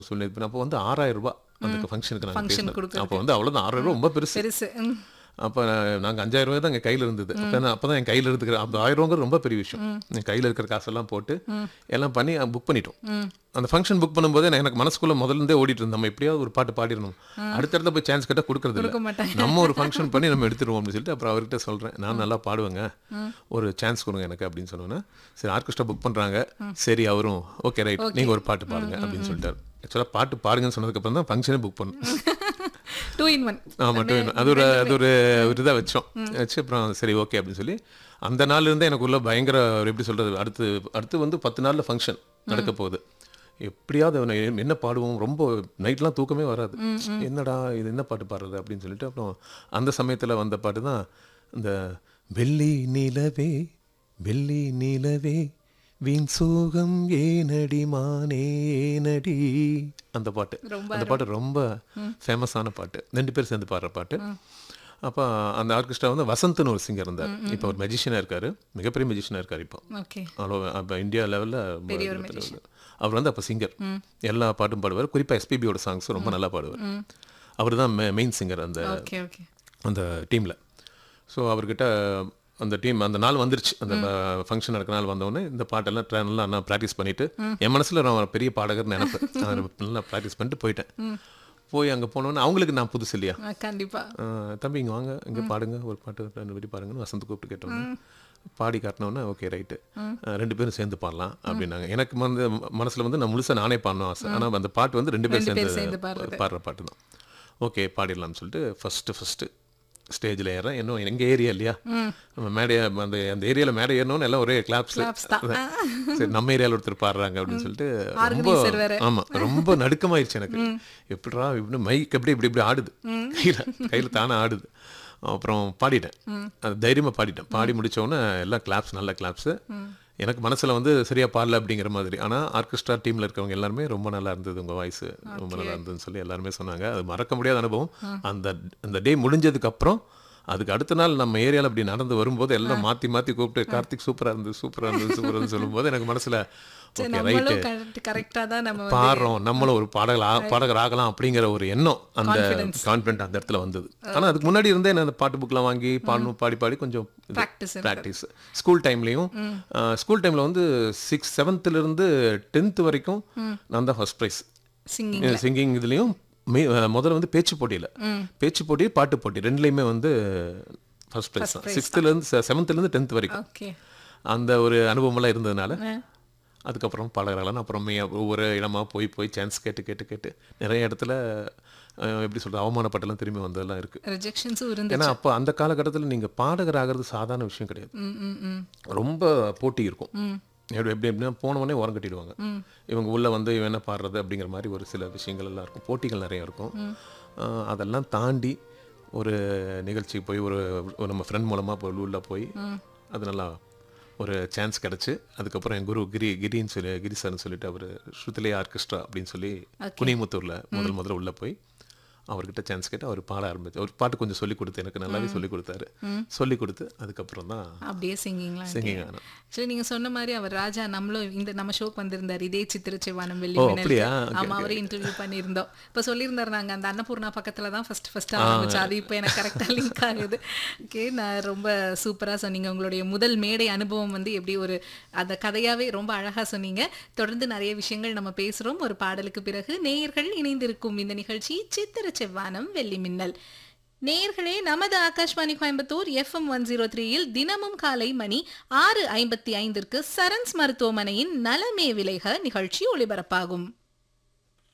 சூழ்நிலை இப்போ அப்போ வந்து ஆறாயிரம் ரூபாய் அந்த ஃபங்க்ஷனுக்கு நாங்கள் Function பேசினோம் கொடுக்கறதுக்கு. அப்போ வந்து அவ்வளோதான் ஆறாயிரம் ரூபாய் ரொம்ப பெருசு பெருசு ம். அப்போ நாங்கள் அஞ்சாயிரம் ரூபாய் தான் எங்கள் கையில் இருந்தது அப்போ நான் அப்போ தான் என் கையில் இருக்கிற அந்த ஆயிரம் ரூபாங்கிறது ரொம்ப பெரிய விஷயம் என் கையில் இருக்கிற காசெல்லாம் போட்டு எல்லாம் பண்ணி புக் பண்ணிட்டோம் அந்த ஃபங்க்ஷன் புக் பண்ணும்போது எனக்கு- எனக்கு மனசுக்குள்ள முதல்ல இருந்தே ஓடிட்டு இருந்தோம் நம்ம எப்படியாவது ஒரு பாட்டு பாடிடணும் அடுத்தடுத்த போய் சான்ஸ் கேட்டால் கொடுக்கறது கொடுக்க இல்லை மாட்டாங்க. நம்ம ஒரு ஃபங்க்ஷன் பண்ணி நம்ம எடுத்துருவோம் அப்படின்னு சொல்லிட்டு அப்புறம் அவர்கிட்ட சொல்கிறேன் நான் நல்லா பாடுவேங்க ஒரு சான்ஸ் கொடுங்க எனக்கு அப்படின்னு சொன்னோன்னே சரி ஆர்கெஸ்ட்ரா புக் பண்ணுறாங்க சரி அவரும் ஓகே ரைட் நீங்கள் ஒரு பாட்டு பாடுங்க அப்படின்னு சொல்லிட்டாரு ஆக்சுவலாக பாட்டு பாடுங்கன்னு சொன்னதுக்கப்புறம் தான் ஃபங்க்ஷனே புக் பண்ணோம் டூ இன் ஒன் ஆமாம் டூ அது ஒரு அது ஒரு ஒரு இதாக வச்சோம் வச்சு அப்புறம் சரி ஓகே அப்படின்னு சொல்லி அந்த நாள்ல இருந்தே எனக்கு உள்ள பயங்கர ஒரு எப்படி சொல்றது அடுத்து அடுத்து வந்து பத்து நாள்ல ஃபங்க்ஷன் நடக்க போகுது எப்படியாவது அவனை எ- என்ன பாடுவோம் ரொம்ப நைட்லாம் தூக்கமே வராது என்னடா இது என்ன பாட்டு பாடுறது அப்படின்னு சொல்லிட்டு அப்புறம் அந்த சமயத்துல வந்த பாட்டு தான் இந்த வெள்ளி நிலவே வெள்ளி நிலவே வீண் சோகம் ஏனடி மானே ஏனடி அந்த பாட்டு அந்த பாட்டு ரொம்ப ஃபேமஸான பாட்டு ரெண்டு பேர் சேர்ந்து பாடுற பாட்டு அப்போ அந்த ஆர்கெஸ்ட்ரா வந்து வசந்த்னு ஒரு சிங்கர் இருந்தார் இப்போ ஒரு மெஜிஷியனாக இருக்காரு மிகப்பெரிய மெஜிஷியனாக இருக்கார் இப்போ ஓகே அவ்வளோ இப்போ இந்தியா லெவலில் அவர் வந்து அப்போ சிங்கர் எல்லா பாட்டும் பாடுவார் குறிப்பாக எஸ்பிபியோட சாங்ஸ் ரொம்ப நல்லா பாடுவார் அவர் தான் மெயின் சிங்கர் அந்த ஓகே ஓகே அந்த டீமில் ஸோ அவர்கிட்ட அந்த டீம் அந்த நாள் வந்துருச்சு அந்த ஃபங்க்ஷன் நடக்கிற நாள் வந்தோடனே இந்த பாட்டெல்லாம் ட்ரை- நல்லா நான் ப்ராக்டிஸ் பண்ணிட்டு என் மனசில் நான் பெரிய பாடகர் நினைப்பேன் நான் நல்லா ப்ராக்டிஸ் பண்ணிட்டு போயிட்டேன் போய் அங்கே போனோன்னே அவங்களுக்கு நான் புதுசு இல்லையா ஆ, கண்டிப்பா ஆஹ் தம்பி இங்கே வாங்க இங்கே பாடுங்க ஒரு பாட்டு ரெண்டு வரி பாருங்கன்னு வசந்த் கூப்பிட்டு கேட்டோம் பாடி காட்டினோன்னே ஓகே ரைட்டு ரெண்டு பேரும் சேர்ந்து பாடலாம் அப்படின்னாங்க எனக்கு வந்து மனசில் வந்து நான் முழுசாக நானே பாடணும் ஆசை ஆனால் அந்த பாட்டு வந்து ரெண்டு பேரும் ரெண்டு பேர் சேர்ந்து சேர்ந்து பாடுறது. பாடுற பாட்டு தான் ஓகே பாடிடலாம்னு சொல்லிட்டு ஃபஸ்ட்டு ஃபஸ்ட்டு ஸ்டேஜில் ஏறேன் இன்னும் எங்கள் ஏரியா இல்லையா நம்ம மேடை அந்த அந்த ஏரியாவில் மேடை ஏறணும்னு எல்லாம் ஒரே கிளாப்ஸ் Claps தான். சரி நம்ம ஏரியாவில் ஒருத்தர் பாடுறாங்க அப்படின்னு சொல்லிட்டு ரொம்ப Organizer வேற. ஆமா ரொம்ப நடுக்கமாயிருச்சு எனக்கு எப்படிடா இப்படி மைக் எப்படி இப்படி இப்படி ஆடுது கையில கையில தானே ஆடுது அப்புறம் பாடிட்டேன் அது தைரியமா பாடிட்டேன் பாடி முடிச்ச உடனே எல்லாம் கிளாப்ஸ் நல்ல கிளாப்ஸ் எனக்கு மனசுல வந்து சரியா பாடல அப்படிங்கிற மாதிரி ஆனா ஆர்கெஸ்ட்ரா டீம்ல இருக்கவங்க எல்லாருமே ரொம்ப நல்லா இருந்தது உங்க வாய்ஸ் ரொம்ப நல்லா இருந்ததுன்னு சொல்லி எல்லாருமே சொன்னாங்க அது மறக்க முடியாத அனுபவம் அந்த அந்த டே முடிஞ்சதுக்கு அப்புறம் அதுக்கு அடுத்த நாள் நம்ம ஏரியால அப்படி நடந்து வரும்போது எல்லாம் மாத்தி மாத்தி கூப்பிட்டு கார்த்திக் சூப்பரா இருந்தது சூப்பரா இருந்தது சூப்பரா இருந்தது சொல்லும்போது எனக்கு மனசுல சரி ஓகே ரைட்டு நம்மளும் கரெக்ட் கரெக்டா தான் நம்ம வந்து பாடுறோம் நம்மளும் ஒரு பாடகர் ஆ- பாடகர் ஆகலாம் அப்படிங்கிற ஒரு எண்ணம் அந்த கான்ஃபிடென்ட் அந்த இடத்துல வந்தது ஆனா அதுக்கு முன்னாடி இருந்தே நான் அந்த பாட்டு புக்லாம் வாங்கி பாடணும் பாடி பாடி கொஞ்சம் Practice ப்ராக்டிஸ் ஸ்கூல் டைம்லயும் ஸ்கூல் டைம்ல வந்து சிக்ஸ் செவன்த்ல இருந்து டென்த் வரைக்கும் நான் தான் ஃபர்ஸ்ட் ப்ரைஸ் சிங்கிங் சிங்கிங் இதுலயும் மே- அஹ் முதல்ல வந்து பேச்சு போட்டியில பேச்சு போட்டி பாட்டு போட்டி ரெண்டுலயுமே வந்து ஃபர்ஸ்ட் ப்ரைஸ் தான் சிக்ஸ்த்ல இருந்து செவன்த்ல இருந்து டென்த் வரைக்கும் ஓகே அந்த ஒரு அனுபவமெல்லாம் இருந்ததுனால அதுக்கப்புறம் பழகிறலாம் அப்புறம் மே- ஒவ்வொரு இடமா போய் போய் சான்ஸ் கேட்டு கேட்டு கேட்டு நிறைய இடத்துல அஹ், எப்படி சொல்றது அவமானப்பட்டெல்லாம் திரும்பி வந்ததெல்லாம் இருக்கு ரிஜெக்ஷன்ஸும் இருந்து ஏன்னா அப்போ அந்த காலகட்டத்தில் நீங்க பாடகர் ஆகிறது சாதாரண விஷயம் கிடையாது ம் ம் ம் ரொம்ப போட்டி இருக்கும் எப்படி எப்படி எப்படின்னா போனவொடனே உரம் கட்டிடுவாங்க இவங்க உள்ள வந்து இவன் என்ன பாடுறது அப்படிங்கிற மாதிரி ஒரு சில விஷயங்கள் எல்லாம் இருக்கும் போட்டிகள் நிறைய இருக்கும் அஹ், அதெல்லாம் தாண்டி ஒரு நிகழ்ச்சிக்கு போய் ஒரு ஒரு நம்ம ஃப்ரெண்ட் மூலமா போய் உள்ள போய் அது நல்லா ஒரு சான்ஸ் கிடச்சி அதுக்கப்புறம் என் குரு கிரி கிரின்னு சொல்லி கிரி சார்னு சொல்லிட்டு அவர் ஸ்ருதிலே ஆர்கெஸ்ட்ரா அப்படின்னு சொல்லி குனிமுத்தூர்ல முதல் முதல்ல உள்ள போய் அவர்கிட்ட சான்ஸ் கேட்டு அவர் பாட ஆரம்பிச்சு ஒரு பாட்டு கொஞ்சம் சொல்லி கொடுத்து எனக்கு நல்லாவே சொல்லி கொடுத்தாரு சொல்லி கொடுத்து அதுக்கப்புறம் தான் அப்படியே சிங்கிங்லாம் சிங்கிங் ஆனேன் சரி நீங்க சொன்ன மாதிரி அவர் ராஜா நம்மளும் இந்த நம்ம ஷோக்கு வந்திருந்தார் இதே சித்திரச்சை வானம் வெள்ளி ஓ, மின்னலுக்கு. அப்படியா? Okay, ஆமா அவரே இன்டர்வியூ பண்ணியிருந்தோம் இப்ப சொல்லியிருந்தாரு நாங்க அந்த அன்னபூர்ணா பக்கத்துல தான் ஃபர்ஸ்ட் ஃபர்ஸ்ட் ஆரம்பிச்சு அது இப்போ எனக்கு கரெக்டா லிங்க் ஆகுது ஓகே நான் ரொம்ப சூப்பரா சொன்னீங்க உங்களுடைய முதல் மேடை அனுபவம் வந்து எப்படி ஒரு அந்த கதையாவே ரொம்ப அழகா சொன்னீங்க தொடர்ந்து நிறைய விஷயங்கள் நம்ம பேசுறோம் ஒரு பாடலுக்கு பிறகு நேயர்கள் இணைந்திருக்கும் இந்த நிகழ்ச்சி சித்திர செவ்வானம் வெள்ளி மின்னல் நேயர்களே நமது Akashvani Coimbatore FM one zero த்ரீயில் தினமும் காலை மணி ஆறு ஐம்பத்தி ஐந்திற்கு சரண்ஸ் மருத்துவமனையின் நலமே விலைக நிகழ்ச்சி ஒளிபரப்பாகும்